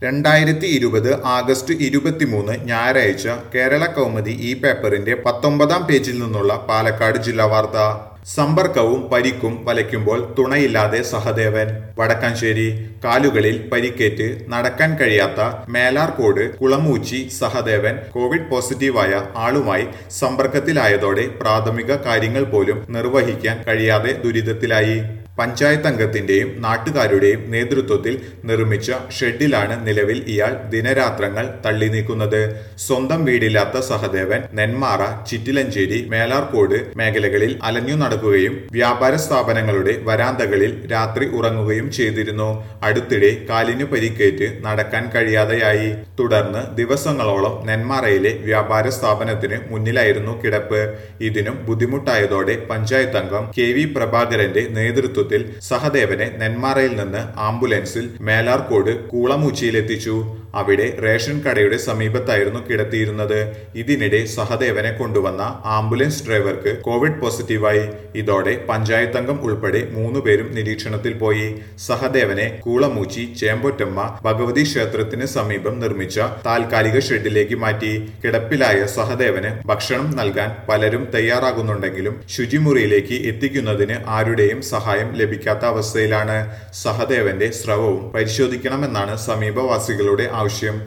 രണ്ടായിരത്തി ഇരുപത് ആഗസ്റ്റ് ഇരുപത്തിമൂന്ന് ഞായറാഴ്ച കേരള കൗമുദി ഈ പേപ്പറിന്റെ പത്തൊമ്പതാം പേജിൽ നിന്നുള്ള പാലക്കാട് ജില്ലാ വാർത്ത സമ്പർക്കവും പരിക്കും വലയ്ക്കുമ്പോൾ തുണയില്ലാതെ സഹദേവൻ വടക്കാഞ്ചേരി കാലുകളിൽ പരിക്കേറ്റ് നടക്കാൻ കഴിയാത്ത മേലാർകോട് കുളമൂച്ചി സഹദേവൻ കോവിഡ് പോസിറ്റീവായ ആളുമായി സമ്പർക്കത്തിലായതോടെ പ്രാഥമിക കാര്യങ്ങൾ പോലും നിർവഹിക്കാൻ കഴിയാതെ ദുരിതത്തിലായി പഞ്ചായത്ത് അംഗത്തിന്റെയും നാട്ടുകാരുടെയും നേതൃത്വത്തിൽ നിർമ്മിച്ച ഷെഡിലാണ് നിലവിൽ ഇയാൾ ദിനരാത്രങ്ങൾ തള്ളി നീക്കുന്നത് സ്വന്തം വീടില്ലാത്ത സഹദേവൻ നെന്മാറ ചിറ്റിലഞ്ചേരി മേലാർകോട് മേഖലകളിൽ അലഞ്ഞു നടക്കുകയും വ്യാപാര സ്ഥാപനങ്ങളുടെ വരാന്തകളിൽ രാത്രി ഉറങ്ങുകയും ചെയ്തിരുന്നു അടുത്തിടെ കാലിനു പരിക്കേറ്റ് നടക്കാൻ കഴിയാതെയായി തുടർന്ന് ദിവസങ്ങളോളം നെന്മാറയിലെ വ്യാപാര സ്ഥാപനത്തിന് മുന്നിലായിരുന്നു കിടപ്പ് ഇതിനും ബുദ്ധിമുട്ടായതോടെ പഞ്ചായത്ത് അംഗം കെ വി പ്രഭാകരന്റെ നേതൃത്വത്തിൽ സഹദേവനെ നെന്മാറയിൽ നിന്ന് ആംബുലൻസിൽ മേലാർകോട് കൂളമൂച്ചിയിലെത്തിച്ചു അവിടെ റേഷൻ കടയുടെ സമീപത്തായിരുന്നു കിടത്തിയിരുന്നത് ഇതിനിടെ സഹദേവനെ കൊണ്ടുവന്ന ആംബുലൻസ് ഡ്രൈവർക്ക് കോവിഡ് പോസിറ്റീവായി ഇതോടെ പഞ്ചായത്ത് അംഗം ഉൾപ്പെടെ മൂന്നുപേരും നിരീക്ഷണത്തിൽ പോയി സഹദേവനെ കൂളമൂച്ചി ചേമ്പൊറ്റമ്മ ഭഗവതി ക്ഷേത്രത്തിന് സമീപം നിർമ്മിച്ച താൽക്കാലിക ഷെഡിലേക്ക് മാറ്റി കിടപ്പിലായ സഹദേവന് ഭക്ഷണം നൽകാൻ പലരും തയ്യാറാകുന്നുണ്ടെങ്കിലും ശുചിമുറിയിലേക്ക് എത്തിക്കുന്നതിന് ആരുടെയും സഹായം ലഭിക്കാത്ത അവസ്ഥയിലാണ് സഹദേവന്റെ സ്രവവും പരിശോധിക്കണമെന്നാണ് സമീപവാസികളുടെ ആവശ്യം